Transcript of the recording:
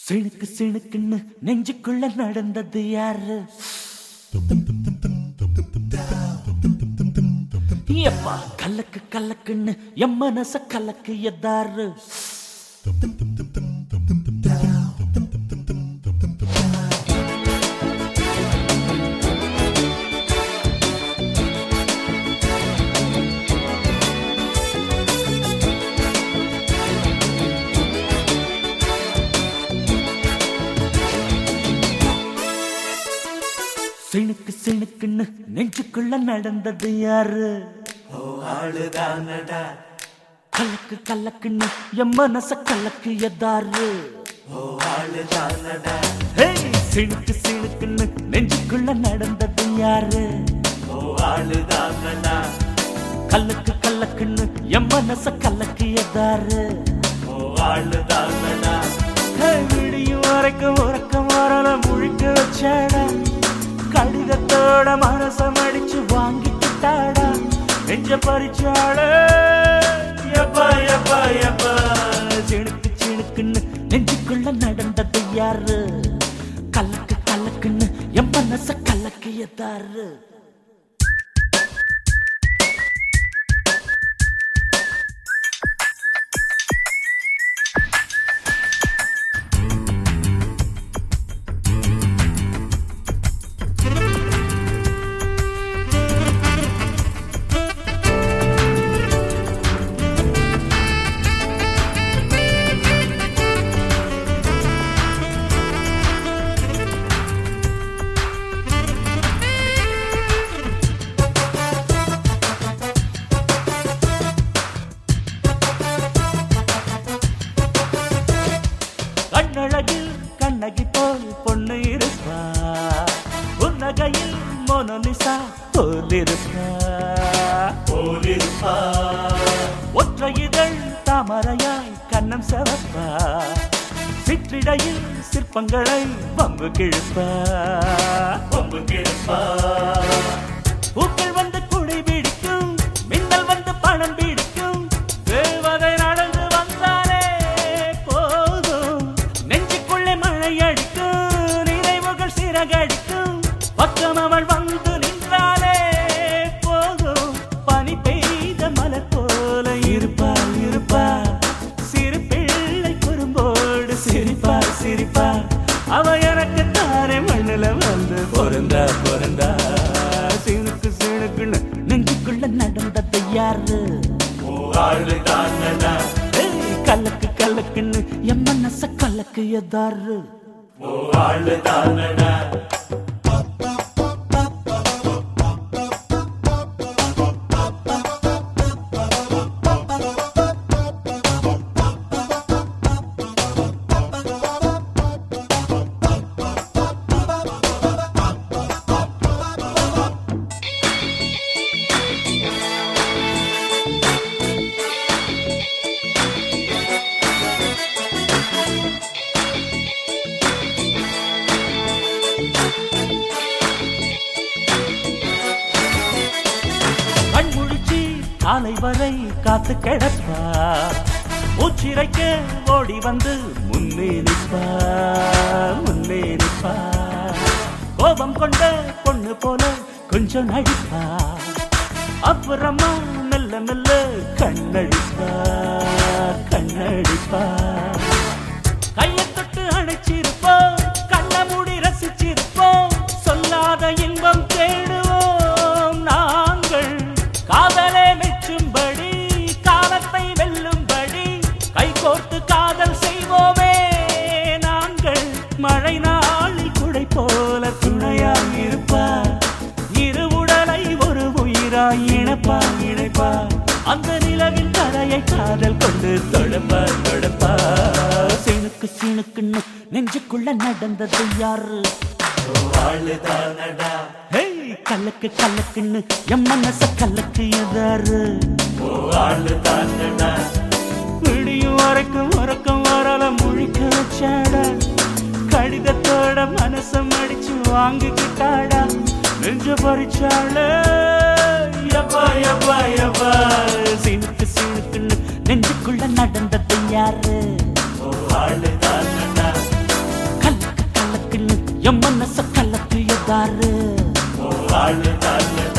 சிணுக்கு சிணுக்குன்னு நெஞ்சுக்குள்ள நடந்தது யாரு எப்பா கலக்கு கலக்குன்னு என் மனச கலக்கு எதாரு சிணுக்கு சிணுக்குன்னு நெஞ்சுக்குள்ள நடந்தது யாரு ஆளுதானடா கலக்கு கலக்குன்னு என் மனச கலக்கு எதாரு ஓ ஆளுதானடா ஹேய், சிணுக்கு சிணுக்குன்னு நெஞ்சுக்குள்ள நடந்தது யாரு ஓ ஆளுதானடா கல்லுக்கு கல்லக்குன்னு என் மனச கலக்கு எதாரு ஓ ஆளுதானடா ஹேய், விடியும் வரைக்கும் உறக்கம் வரல முழிக்க வச்சாடா கடிதத்தோட மனச மடிச்சு வாங்கிக்கிட்டாடா நெஞ்ச பறிச்சாடா எப்பா எப்பா எப்பா சிணுக்கு சிணுக்குன்னு நெஞ்சுக்குள்ள நடந்தது யாரு கலக்கு கலக்குன்னு என் மனச கலக்கு எதாரு கண்ணழகில் கண்ணகி போல் பொண்ணு இருப்பா புன்னகையில் மோனலிசா போல் இருப்பா போலிருப்பா ஒற்றை இதழ் தாமரையாய் கண்ணம் செவப்பா சிற்றிடையில் சிற்பங்களை பம்பு கிழப்பா கொம்பு கிழப்பா பூக்கள் வந்து குடி பிடிக்கும் மின்னல் வந்து பணம் பிடிக்கும் தேவதை நடந்து வந்தாலே போதும் நெஞ்சுக்குள்ளே மழை அடிக்கும் நினைவுகள் சிறகடிக்கும் பக்கம் அவள் வந்து நின்றாலே போதும் பனி பெய்த மலர் போல இருப்பா இருப்பா சிறு பிள்ளை குறும்போடு சிரிப்பா சிரிப்பா அவ எனக்கு தானே மண்ணுல வந்து பொருந்தா பொருந்தா சினுக்கு சினுக்குன்னு நெஞ்சுக்குள்ள நடந்தது யாரு ஓ ஆளுதானடா ஏய், கலக்கு கலக்குன்னு என் மனச கலக்கு எதாரு ஓ ஆளுதானடா கண் முழிச்சு காலை வரை காத்து கிடப்பா மூச்சிரைக்க ஓடி வந்து முன்னே நிற்பா முன்னே நிற்பா கோபம் கொண்ட பொண்ணு போல கொஞ்சம் நடிப்பா அப்புறமா மெல்ல மெல்ல கண்ணடிப்பா கண்ணடிப்பா கையை தொட்டு அணைச்சிருப்போம் கண்ண மூடி ரசிச்சிருப்போம் சொல்லாத இன்பம் தேடுவோம் நாங்கள் காதலே மெச்சும்படி காலத்தை வெல்லும்படி கைகோர்த்து காதல் செய்வோமே நாங்கள் மழை நாளில் குடை போல துணையாய் இருப்பார் இரு உடலை ஒரு உயிராய் இணைப்பா இணைப்பா அந்த நிலவின் கரையை காதல் கொண்டு தொடுப்பா தொடுப்பா சிணுக்கு சிணுக்குன்னு நெஞ்சுக்குள்ள நடந்தது யாரு ஓ ஆளுதானடா ஹேய் கலக்கு கலக்குன்னு என் மனச கலக்கு எதாரு ஓ ஆளுதானடா விடியும் வரைக்கும் உறக்கம் வரல முழிக்க வச்சாடா கடிதத்தோட மனச மடிச்சு வாங்கிக்கிட்டாடா நெஞ்ச பறிச்சாள எப்பா எப்பா எப்பா சினுக்கு சினுக்குன்னு நெஞ்சுக்குள்ள நடந்தது யாரு ஓ ஆளுதானடா என் மனச கலக்கு எதாரு ஆளு தானடா